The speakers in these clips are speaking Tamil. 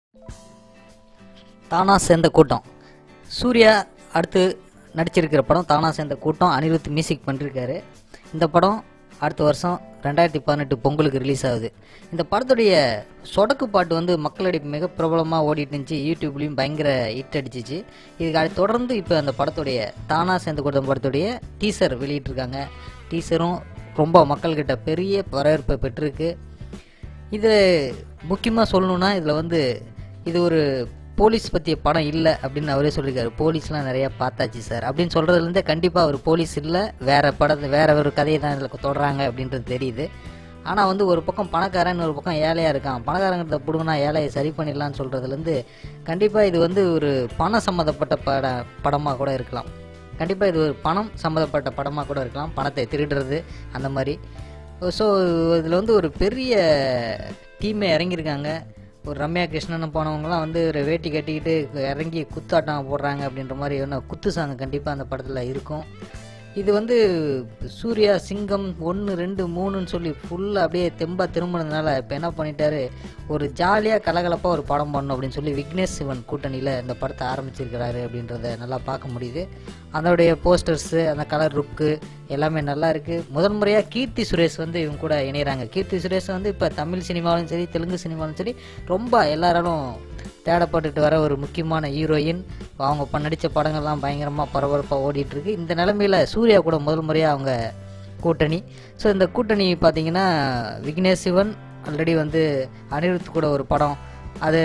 தானா சேர்ந்த கூட்டம் சூர்யா அடுத்து நடிச்சிருக்கிற படம் தானா சேர்ந்த கூட்டம் அனிருத் மியூசிக் பண்ணிருக்காரு இந்த படம் அடுத்த வருஷம் ரெண்டாயிரத்தி பதினெட்டு பொங்கலுக்கு ரிலீஸ் ஆகுது இந்த படத்துடைய சொடக்கு பாட்டு வந்து மக்களிடையே மிக பிரபலமாக ஓடிட்டு இருந்துச்சு யூடியூப்லேயும் பயங்கர ஹிட் அடிச்சிச்சு இதுக்கு அடுத்து தொடர்ந்து இப்போ அந்த படத்துடைய தானா சேர்ந்த கூட்டம் படத்துடைய டீசர் வெளியிட்டிருக்காங்க டீசரும் ரொம்ப மக்கள்கிட்ட பெரிய வரவேற்பை பெற்றிருக்கு இது முக்கியமாக சொல்லணும்னா இதில் வந்து இது ஒரு போலீஸ் பற்றிய படம் இல்லை அப்படின்னு அவரே சொல்லியிருக்காரு போலீஸ்லாம் நிறையா பார்த்தாச்சு சார் அப்படின்னு சொல்கிறதுலேருந்தே கண்டிப்பாக அவர் போலீஸ் இல்லை வேறு படத்தை வேற ஒரு கதையை தான் இதில் தொடர்றாங்க அப்படின்றது தெரியுது ஆனால் வந்து ஒரு பக்கம் பணக்காரன் ஒரு பக்கம் ஏழையாக இருக்கான் பணக்காரங்கிட்ட பிடுங்கினா ஏழையை சரி பண்ணிடலாம்னு சொல்கிறதுலேருந்து கண்டிப்பாக இது வந்து ஒரு பணம் சம்மந்தப்பட்ட பட படமாக கூட இருக்கலாம் கண்டிப்பாக இது ஒரு பணம் சம்மந்தப்பட்ட படமாக கூட இருக்கலாம் பணத்தை திருடுறது அந்த மாதிரி ஸோ இதில் வந்து ஒரு பெரிய டீமே இறங்கியிருக்காங்க ஒரு ரம்யா கிருஷ்ணன் போனவங்கலாம் வந்து ஒரு வேட்டி கட்டிக்கிட்டு இறங்கி குத்தாட்டம் போடுறாங்க அப்படின்ற மாதிரி ஒன்று குத்து சாங் கண்டிப்பாக அந்த படத்தில் இருக்கும் இது வந்து சூர்யா சிங்கம் ஒன்று ரெண்டு மூணுன்னு சொல்லி ஃபுல்லாக அப்படியே தெம்பா திரும்பினதுனால இப்போ என்ன பண்ணிட்டாரு ஒரு ஜாலியாக கலகலப்பாக ஒரு படம் பண்ணணும் அப்படின்னு சொல்லி விக்னேஷ் சிவன் கூட்டணியில் இந்த படத்தை ஆரம்பிச்சிருக்கிறாரு அப்படின்றத நல்லா பார்க்க முடியுது அதோடைய போஸ்டர்ஸு அந்த கலர் லுக்கு எல்லாமே நல்லா இருக்குது முதல் முறையாக கீர்த்தி சுரேஷ் வந்து இவங்க கூட இணைகிறாங்க கீர்த்தி சுரேஷ் வந்து இப்போ தமிழ் சினிமாவிலும் சரி தெலுங்கு சினிமாவிலும் சரி ரொம்ப எல்லாராலும் தேடப்பட்டுட்டு வர ஒரு முக்கியமான ஹீரோயின் அவங்க இப்போ நடித்த படங்கள்லாம் பயங்கரமாக பரபரப்பாக ஓடிட்டு இருக்கு இந்த நிலமையில சூர்யா கூட முதல் முறையாக அவங்க கூட்டணி ஸோ இந்த கூட்டணி பார்த்தீங்கன்னா விக்னேஷ் சிவன் ஆல்ரெடி வந்து அனிருத் கூட ஒரு படம் அது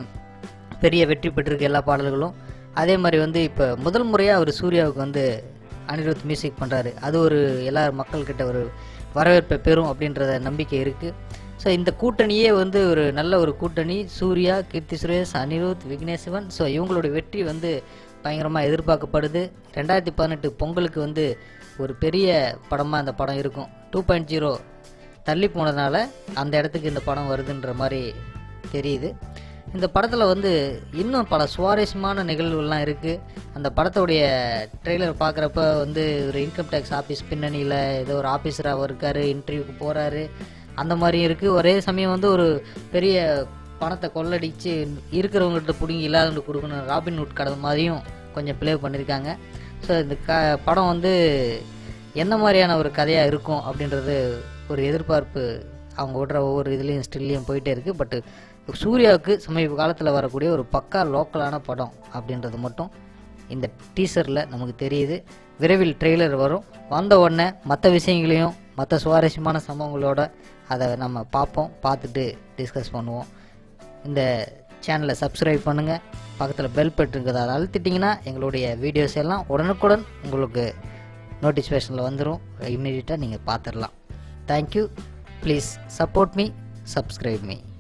பெரிய வெற்றி பெற்றிருக்கு எல்லா பாடல்களும் அதே மாதிரி வந்து இப்போ முதல் முறையாக அவர் சூர்யாவுக்கு வந்து அனிருத் மியூசிக் பண்ணுறாரு அது ஒரு எல்லா மக்கள்கிட்ட ஒரு வரவேற்பை பெறும் அப்படின்றத நம்பிக்கை இருக்குது ஸோ இந்த கூட்டணியே வந்து ஒரு நல்ல ஒரு கூட்டணி சூர்யா கீர்த்தி சுரேஷ் அனிருத் விக்னேஷ் சிவன் ஸோ இவங்களோட வெற்றி வந்து பயங்கரமாக எதிர்பார்க்கப்படுது ரெண்டாயிரத்தி பதினெட்டு பொங்கலுக்கு வந்து ஒரு பெரிய படமாக அந்த படம் இருக்கும் டூ பாயிண்ட் ஜீரோ தள்ளி போனதுனால அந்த இடத்துக்கு இந்த படம் வருதுன்ற மாதிரி தெரியுது இந்த படத்தில் வந்து இன்னும் பல சுவாரஸ்யமான நிகழ்வுகள்லாம் இருக்குது அந்த படத்துடைய ட்ரெய்லர் பார்க்குறப்ப வந்து ஒரு இன்கம் டேக்ஸ் ஆஃபீஸ் பின்னணியில் ஏதோ ஒரு ஆஃபீஸராக இருக்கார் இன்டர்வியூக்கு போகிறாரு அந்த மாதிரியும் இருக்குது ஒரே சமயம் வந்து ஒரு பெரிய பணத்தை கொள்ளடிச்சு இருக்கிறவங்கள்ட்ட பிடுங்கி இல்லாதவங்களுக்கு கொடுக்கணும் ராபின்வுட் கடை மாதிரியும் கொஞ்சம் ப்ளே பண்ணியிருக்காங்க ஸோ இந்த க படம் வந்து எந்த மாதிரியான ஒரு கதையாக இருக்கும் அப்படின்றது ஒரு எதிர்பார்ப்பு அவங்க விடுற ஒவ்வொரு இதுலேயும் ஸ்டில்லையும் போயிட்டே இருக்குது பட்டு சூர்யாவுக்கு சமீப காலத்தில் வரக்கூடிய ஒரு பக்கா லோக்கலான படம் அப்படின்றது மட்டும் இந்த டீசரில் நமக்கு தெரியுது விரைவில் ட்ரெய்லர் வரும் வந்த உடனே மற்ற விஷயங்களையும் மற்ற சுவாரஸ்யமான சம்பவங்களோட அதை நம்ம பார்ப்போம் பார்த்துட்டு டிஸ்கஸ் பண்ணுவோம் இந்த சேனலை சப்ஸ்கிரைப் பண்ணுங்கள் பக்கத்தில் பெல் பட்டுருக்குது அதை அழுத்திட்டிங்கன்னா எங்களுடைய வீடியோஸ் எல்லாம் உடனுக்குடன் உங்களுக்கு நோட்டிஃபிகேஷனில் வந்துடும் இம்மிடியட்டாக நீங்கள் பார்த்துடலாம் thank you please support me subscribe me